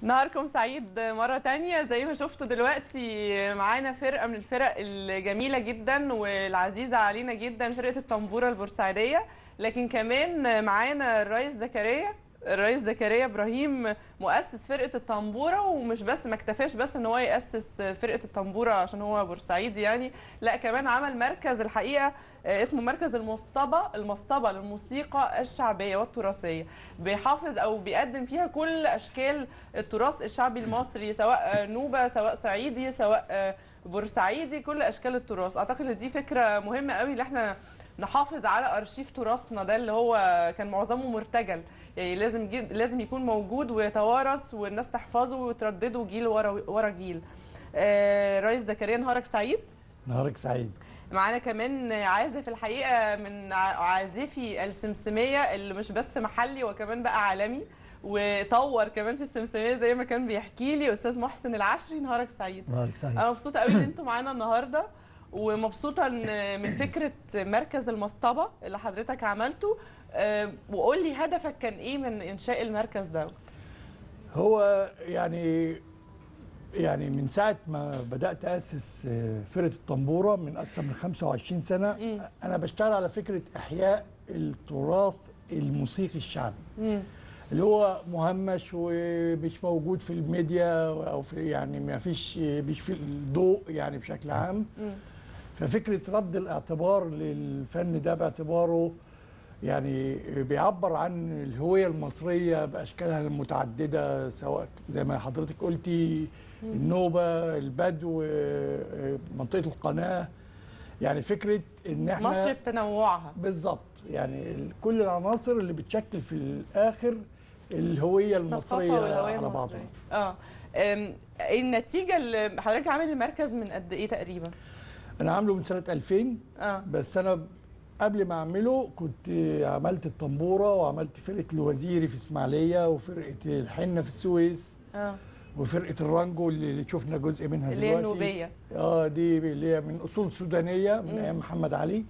نهاركم سعيد مرة تانية زي ما شفتوا دلوقتي معانا فرقة من الفرق الجميلة جدا والعزيزة علينا جدا فرقة الطنبورة البورسعيدية لكن كمان معانا الرئيس زكريا الرئيس زكريا ابراهيم مؤسس فرقه الطنبوره ومش بس ما اكتفاش بس ان هو ياسس فرقه الطنبوره عشان هو بورسعيدي يعني لا كمان عمل مركز الحقيقه اسمه مركز المصطبه المصطبه للموسيقى الشعبيه والتراثيه بيحافظ او بيقدم فيها كل اشكال التراث الشعبي المصري سواء نوبه سواء صعيدي سواء بورسعيدي كل اشكال التراث اعتقد ان دي فكره مهمه قوي ان احنا نحافظ على ارشيف تراثنا ده اللي هو كان معظمه مرتجل يعني لازم جد لازم يكون موجود ويتوارث والناس تحفظه وتردده جيل ورا ورا جيل. آه رئيس زكريا نهارك سعيد. نهارك سعيد. معانا كمان عازف الحقيقه من عازفي السمسميه اللي مش بس محلي وكمان بقى عالمي وطور كمان في السمسميه زي ما كان بيحكي لي استاذ محسن العشري نهارك سعيد. نهارك سعيد. انا مبسوطه قوي ان انتم معانا النهارده ومبسوطه من فكره مركز المصطبه اللي حضرتك عملته وقول لي هدفك كان ايه من انشاء المركز ده هو يعني يعني من ساعه ما بدات اسس فرقه الطنبوره من اكثر من 25 سنه م. انا بشتغل على فكره احياء التراث الموسيقي الشعبي م. اللي هو مهمش ومش موجود في الميديا او في يعني ما فيش مش في الضوء يعني بشكل عام م. ففكره رد الاعتبار للفن ده باعتباره يعني بيعبر عن الهويه المصريه باشكالها المتعدده سواء زي ما حضرتك قلتي النوبه البدو منطقه القناه يعني فكره ان احنا مصر بتنوعها بالظبط يعني كل العناصر اللي بتشكل في الاخر الهويه المصريه والهوية على بعضها اه النتيجه اللي حضرتك عامل المركز من قد ايه تقريبا انا عامله من سنه 2000 اه بس انا قبل ما اعمله كنت عملت الطنبوره وعملت فرقه الوزيري في اسماعيليه وفرقه الحنه في السويس اه وفرقه الرانجو اللي شفنا جزء منها اللي دلوقتي هي النوبيه اه دي اللي هي من اصول سودانيه من ايام محمد علي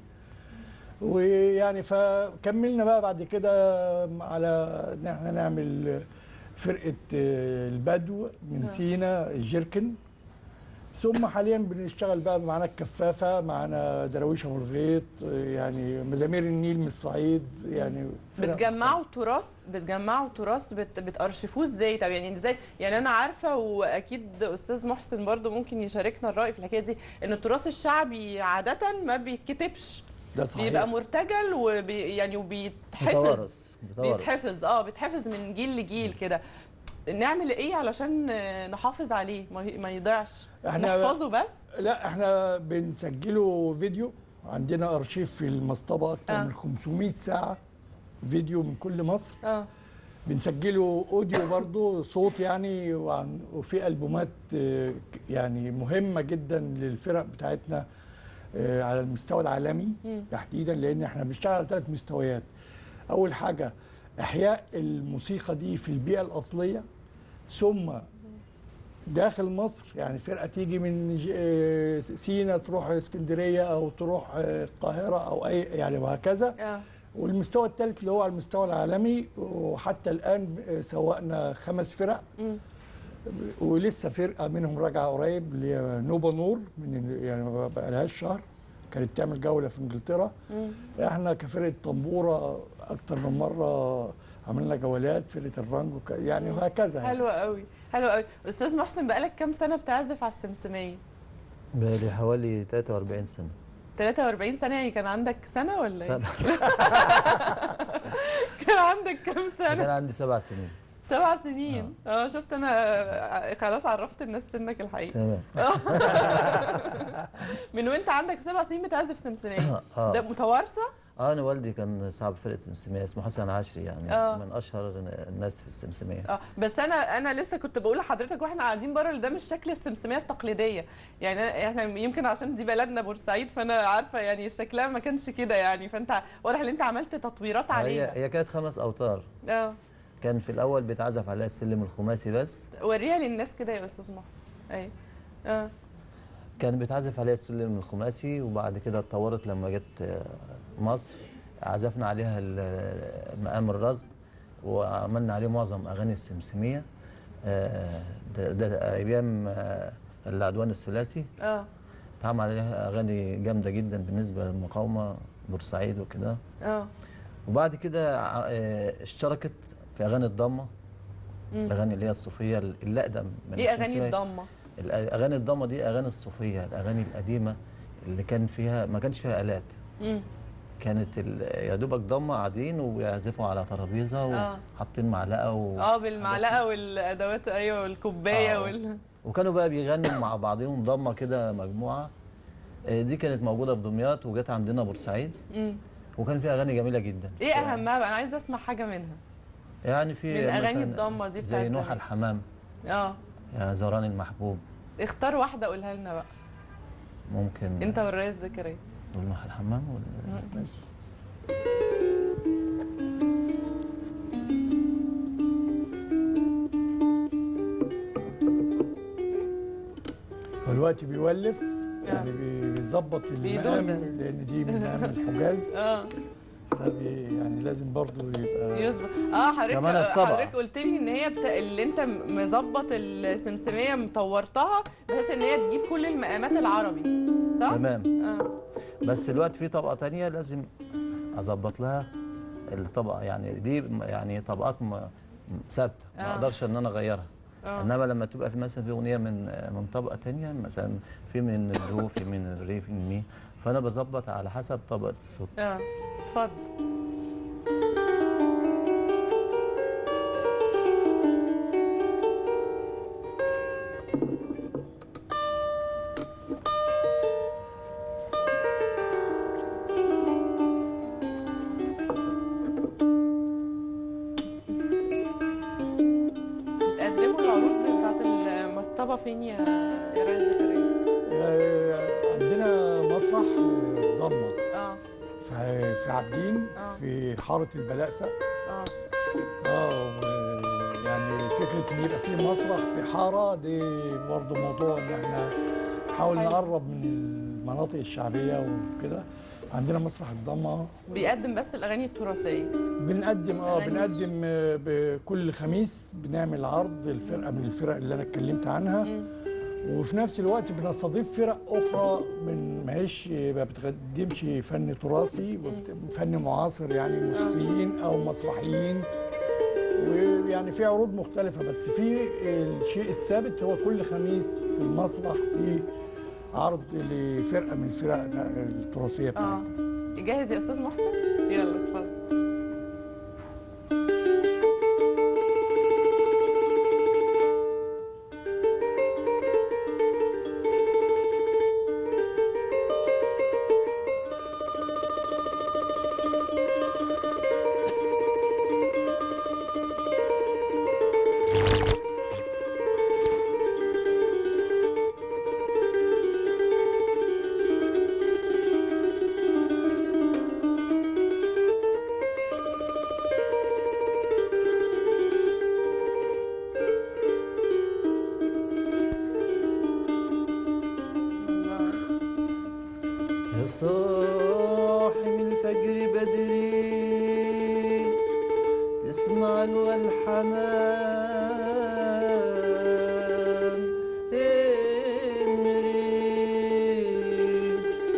ويعني فكملنا بقى بعد كده على ان احنا نعمل فرقه البدو من سينا الجيركن ثم حاليا بنشتغل بقى معانا الكفافه معانا دراويش ابو الغيط يعني مزامير النيل من الصعيد يعني بتجمعوا تراث بتجمعوا تراث بت بتارشفوه ازاي طب يعني ازاي يعني انا عارفه واكيد استاذ محسن برضو ممكن يشاركنا الراي في الحكايه دي ان التراث الشعبي عاده ما بيتكتبش ده صحيح بيبقى مرتجل وبي يعني وبيتحفظ بيتحفظ اه بيتحفظ من جيل لجيل كده نعمل ايه علشان نحافظ عليه ما يضيعش احنا نحفظه بس لا احنا بنسجله فيديو عندنا ارشيف في المصطبه اكتر آه. من 500 ساعه فيديو من كل مصر اه بنسجله اوديو برضه صوت يعني وعن وفي البومات يعني مهمه جدا للفرق بتاعتنا على المستوى العالمي م. تحديدا لان احنا بنشتغل على ثلاث مستويات اول حاجه احياء الموسيقى دي في البيئه الاصليه ثم داخل مصر يعني فرقه تيجي من سينا تروح اسكندريه او تروح القاهره او اي يعني وهكذا اه والمستوى الثالث اللي هو على المستوى العالمي وحتى الان سوقنا خمس فرق م. ولسه فرقه منهم راجعه قريب اللي هي نوبا نور من يعني ما بقالهاش شهر كانت تعمل جوله في انجلترا م. احنا كفرقه طنبوره اكتر من مره عملنا جولات فرقه الرانجو يعني وهكذا يعني. حلو قوي حلو قوي استاذ محسن بقالك كام سنه بتعزف على السمسميه بقالي حوالي 43 سنه 43 سنه يعني كان عندك سنه ولا ايه سنة. كان عندك كام كان سنه عندي سبع سنين سبع سنين اه شفت انا خلاص عرفت الناس سنك الحقيقي تمام من وانت عندك سبع سنين بتعزف سمسميه اه ده متوارثه اه انا والدي كان صاحب فرقه سمسميه اسمه حسن عشري يعني آه. من اشهر الناس في السمسميه اه بس انا انا لسه كنت بقول لحضرتك واحنا قاعدين بره ده مش شكل السمسميه التقليديه يعني أنا- احنا يمكن عشان دي بلدنا بورسعيد فانا عارفه يعني شكلها ما كانش كده يعني فانت واضح ان انت عملت تطويرات هي عليها هي كانت خمس اوتار اه كان في الاول بيتعزف عليها السلم الخماسي بس وريها للناس كده يا استاذ محسن ايوه اه كان بيتعزف عليها السلم الخماسي وبعد كده اتطورت لما جت آه، مصر عزفنا عليها ال- مقام الرصد وعملنا عليه معظم اغاني السمسميه آه، ده, ده ايام آه، العدوان الثلاثي اه اتعمل عليها اغاني جامده جدا بالنسبه للمقاومه بورسعيد وكده اه وبعد كده ع- آه، اشتركت في اغاني الضمه مم. الاغاني اللي هي الصوفيه اللي اقدم من ايه اغاني السلسلة. الضمه الاغاني الضمه دي اغاني الصوفيه الاغاني القديمه اللي كان فيها ما كانش فيها الات مم. كانت ال- يا دوبك ضمه قاعدين ويعزفوا على ترابيزه آه. وحاطين معلقه و... اه بالمعلقه والادوات ايوه والكوبايه آه. وال وكانوا بقى بيغنوا مع بعضهم ضمه كده مجموعه آه، دي كانت موجوده في دمياط وجت عندنا بورسعيد مم. وكان فيها اغاني جميله جدا ايه اهمها بقى انا عايزه اسمع حاجه منها يعني في من أغاني مثلاً الضمة دي بتاعت زي نوح زمان. الحمام اه يا زوران المحبوب اختار واحده قولها لنا بقى ممكن انت والرئيس زكريا نقول نوح الحمام ولا ماشي فالوقت بيولف يعني بي- بيظبط المقام بيدوزن. لان دي من مقام الحجاز اه فبي يعني لازم برضو يبقى يظبط اه حضرتك كمان الطبقة. حضرتك قلت لي ان هي بتا... اللي انت مظبط السمسميه مطورتها بحيث ان هي تجيب كل المقامات العربي صح؟ تمام اه بس الوقت في طبقه تانية لازم اظبط لها الطبقه يعني دي يعني طبقات م- ثابته ما آه. اقدرش ان انا اغيرها اه انما لما تبقى في مثلا في اغنيه من من طبقه تانية مثلا في من الدو في من الري في من مي فانا بظبط على حسب طبقه الصوت اه اتفضل بتقدموا العروض بتاعت المصطبة فين يا يا ريس زكريا؟ آه، عندنا مسرح آه، ضمه اه في في عابدين آه. في حاره البلاسه اه اه و- يعني فكره ان يبقى في مسرح في حاره دي برضه موضوع ان احنا نحاول حلو. نقرب من المناطق الشعبيه وكده عندنا مسرح الضمه بيقدم بس الاغاني التراثيه بنقدم اه أغاني بنقدم آه، بكل خميس بنعمل عرض الفرقه من الفرق اللي انا اتكلمت عنها مم. وفي نفس الوقت بنستضيف فرق اخرى من ما هيش ما بتقدمش فن تراثي وبت- فن معاصر يعني موسيقيين او مسرحيين ويعني في عروض مختلفه بس في الشيء الثابت هو كل خميس في المسرح في عرض لفرقه من الفرق التراثيه اه بتاعتنا جاهز يا استاذ محسن يلا اتفضل يا صاحي من الفجر بدري تسمع له الحمام امري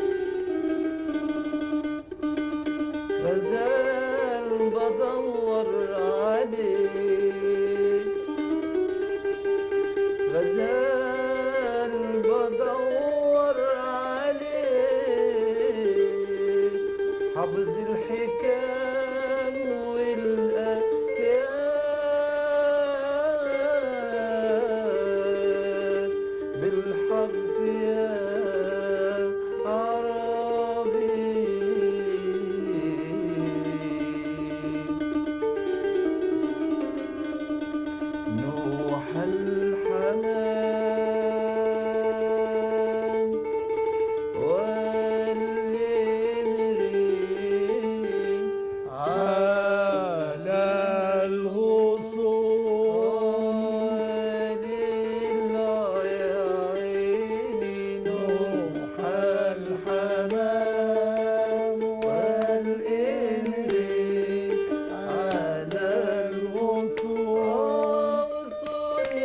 غزال بدور عليه غزال بدور عليه حافظ الحكام والآيات بالحرف يا عربي نوح الحمام والإمري على الغصون ولله يا عيني نوح الحمام والإمري على الغصون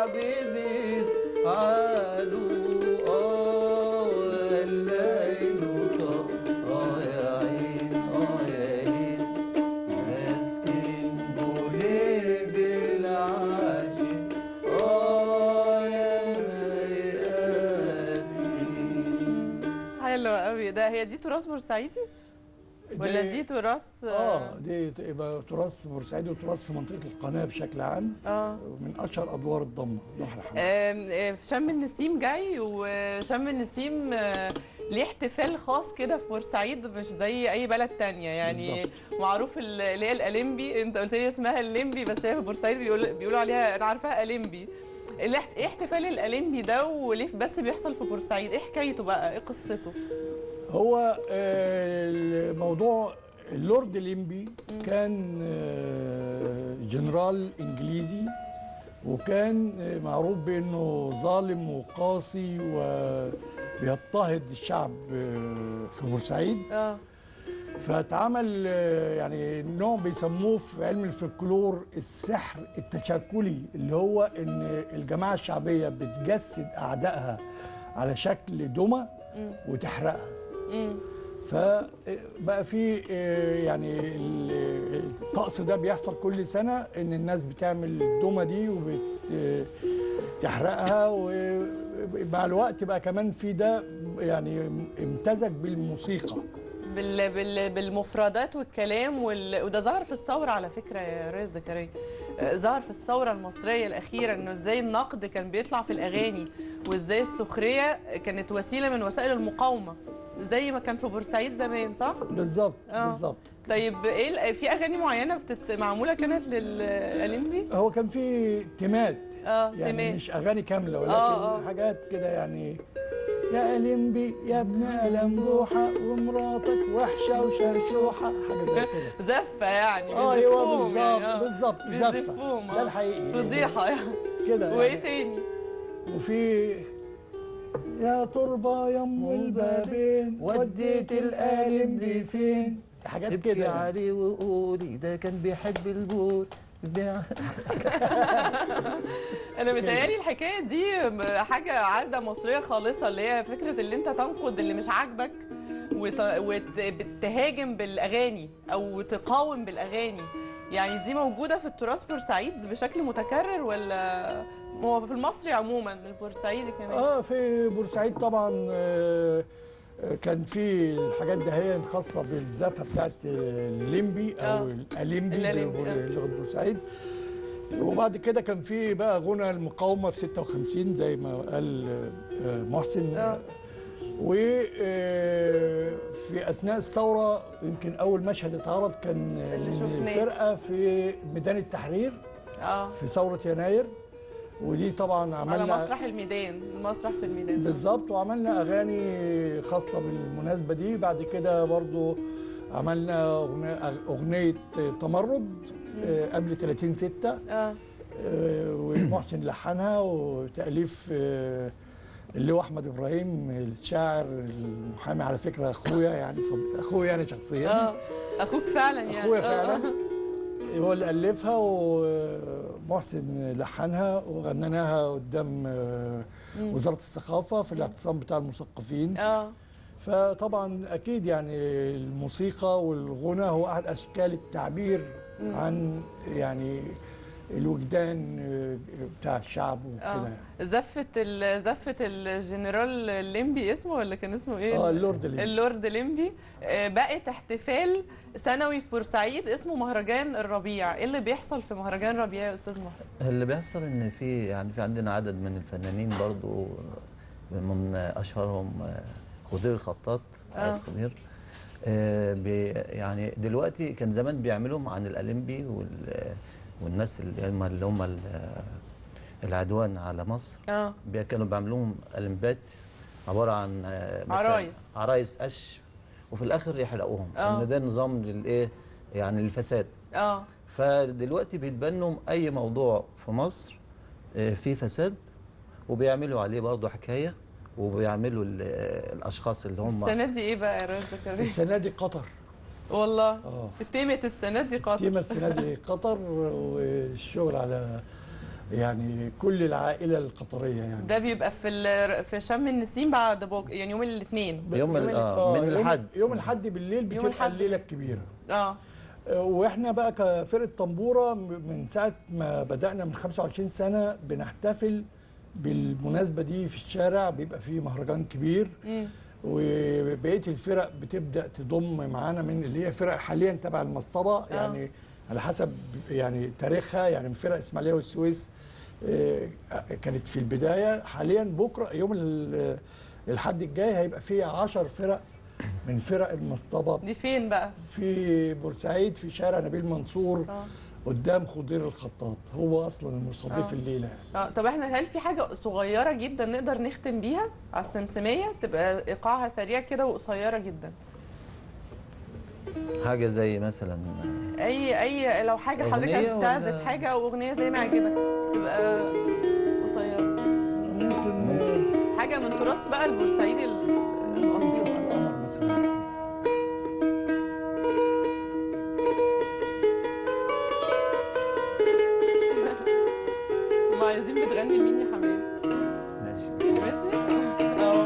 بيسعدوا اه الليل طال اه يا عين اه يا عين مسكين بوليب العاشق اه يا ياسين حلو قوي ده هي دي تراث بورسعيدي ولا دي تراث اه دي يبقى تراث بورسعيدي وتراث في منطقه القناه بشكل عام اه من اشهر ادوار الضمه بحر حمام آم، آه، شم النسيم جاي وشم النسيم آه، ليه احتفال خاص كده في بورسعيد مش زي اي بلد تانية يعني بالظبط. معروف ال- اللي هي الالمبي انت قلت لي اسمها الليمبي بس هي في بورسعيد بيقول بيقولوا عليها انا عارفاها اليمبي اللي اح- ايه احتفال الالمبي ده وليه بس بيحصل في بورسعيد ايه حكايته بقى ايه قصته هو آه، الموضوع اللورد ليمبي كان آه، جنرال انجليزي وكان آه، معروف بانه ظالم وقاسي وبيضطهد الشعب آه، في بورسعيد اه فاتعمل آه، يعني نوع بيسموه في علم الفلكلور السحر التشكلي اللي هو ان الجماعه الشعبيه بتجسد اعدائها على شكل دمى مم. وتحرقها امم فبقى في آه، يعني ال- الطقس ده بيحصل كل سنه ان الناس بتعمل الدمى دي وبتحرقها ومع الوقت بقى كمان في ده يعني امتزج بالموسيقى بال... بال... بالمفردات والكلام وال... وده ظهر في الثوره على فكره يا ريس زكريا آه، ظهر في الثوره المصريه الاخيره انه ازاي النقد كان بيطلع في الاغاني وازاي السخريه كانت وسيله من وسائل المقاومه زي ما كان في بورسعيد زمان صح بالظبط آه. بالظبط طيب ايه ال- في اغاني معينه بتت... معموله كانت للالمبي هو كان في تيمات اه يعني تمام مش اغاني كامله ولكن آه، آه. حاجات كده يعني يا ألمبي يا ابن ألمبوحة ومراتك وحشة وشرشوحة حاجة زي كده زفه يعني اه ايوه بيزفوهم يعني، آه. بالظبط بالظبط زفة بيزفوهم ده آه. الحقيقي فضيحه يعني كده وايه يعني. تاني وفي يا تربة يم البابين وديت القالب فين حاجات ابكي كده يعني. عليه وقولي ده كان بيحب البول بيع- انا متهيألي الحكايه دي حاجه عاده مصريه خالصه اللي هي فكره اللي انت تنقد اللي مش عاجبك وتهاجم بالاغاني او تقاوم بالاغاني يعني دي موجوده في التراث بورسعيد بشكل متكرر ولا هو في المصري عموما البورسعيدي كمان اه في بورسعيد طبعا آه، آه، كان في الحاجات دهيا خاصه بالزفه بتاعت الليمبي آه. او الاليمبي الأليمبي، آه. لغه بورسعيد وبعد كده كان في بقى غنى المقاومه في 56 زي ما قال آه، محسن آه. وفي اثناء الثوره يمكن اول مشهد اتعرض كان اللي من شفناه. فرقه في ميدان التحرير اه في ثوره يناير ودي طبعا على عملنا مسرح الميدان المسرح في الميدان بالظبط وعملنا اغاني خاصه بالمناسبه دي بعد كده برضو عملنا أغنية- اغنيه تمرد آه، قبل 30 6 اه ومحسن لحنها وتاليف آه، اللي هو احمد ابراهيم الشاعر المحامي على فكره اخويا يعني صد... اخويا انا شخصيا اه اخوك فعلا يعني اخويا آه، فعلا آه. هو اللي الفها ومحسن لحنها وغنيناها قدام آه، مم. وزاره الثقافه في الاعتصام بتاع المثقفين اه فطبعا اكيد يعني الموسيقى والغنى هو احد اشكال التعبير مم. عن يعني الوجدان آه، بتاع الشعب وكده اه يعني. زفة ال- زفة الجنرال الليمبي اسمه ولا كان اسمه ايه؟ اه اللورد الليمبي. اللورد ليمبي آه، بقت احتفال سنوي في بورسعيد اسمه مهرجان الربيع، ايه اللي بيحصل في مهرجان الربيع يا استاذ محسن؟ اللي بيحصل ان في يعني في عندنا عدد من الفنانين برضو من اشهرهم آه، خضير الخطاط آه. عيد خضير آه، بي يعني دلوقتي كان زمان بيعملوهم عن الالمبي وال- والناس اللي هم اللي هم ال- العدوان على مصر اه بي- كانوا بيعملوهم ألمبات عبارة عن آه، مثلاً عرايس. عرايس قش وفي الآخر يحرقوهم آه. إن ده نظام للإيه يعني للفساد اه فدلوقتي بيتبنوا أي موضوع في مصر آه، فيه فساد وبيعملوا عليه برضه حكاية وبيعملوا ال- الأشخاص اللي هم السنة دي ايه بقى يا ريس زكريا؟ السنه دي قطر والله اه تيمة السنة دي قطر تيمة السنه دي قطر والشغل على يعني كل العائله القطريه يعني ده بيبقى في ال- في شم النسيم بعد بوك يعني يوم الاثنين يوم ال- ال- آه. من يوم- الحد. يوم الحد بالليل يوم بتبقى الحد. الليله الكبيره اه واحنا بقى كفرقه طنبوره من ساعه ما بدانا من 25 سنه بنحتفل بالمناسبه دي في الشارع بيبقى فيه مهرجان كبير مم. وبقيه الفرق بتبدا تضم معانا من اللي هي فرق حاليا تبع المصطبه يعني على حسب يعني تاريخها يعني من فرق اسماعيليه والسويس آه، كانت في البدايه حاليا بكره يوم ال- الحد الجاي هيبقى فيه 10 فرق من فرق المصطبه دي فين بقى في بورسعيد في شارع نبيل منصور اه قدام خضير الخطاط هو اصلا المستضيف آه. الليله يعني. اه طب احنا هل في حاجه صغيره جدا نقدر نختم بيها على السمسميه تبقى ايقاعها سريع كده وقصيره جدا حاجه زي مثلا اي اي لو حاجه حضرتك أغنية عايز ولا- تعزف حاجه او اغنيه زي ما يعجبك بس تبقى قصيره ممكن حاجه من تراث بقى البورسعيدي ال- الاصيل القمر مثلا هم عايزين بتغني لمين يا حمام ماشي ماشي اه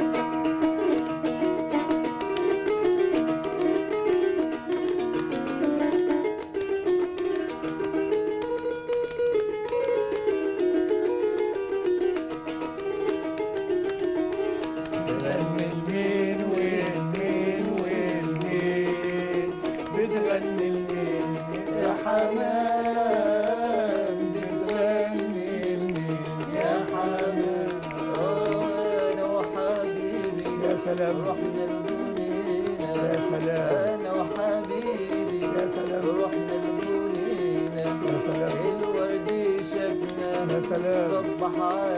بتغني المين والمين والمين بتغني المين يا حمام بتغني المين يا حمام انا وحبيبي يا سلام رحنا الجنينه يا سلام انا وحبيبي يا سلام رحنا الجنينه يا سلام الورد شفنا يا سلام صبح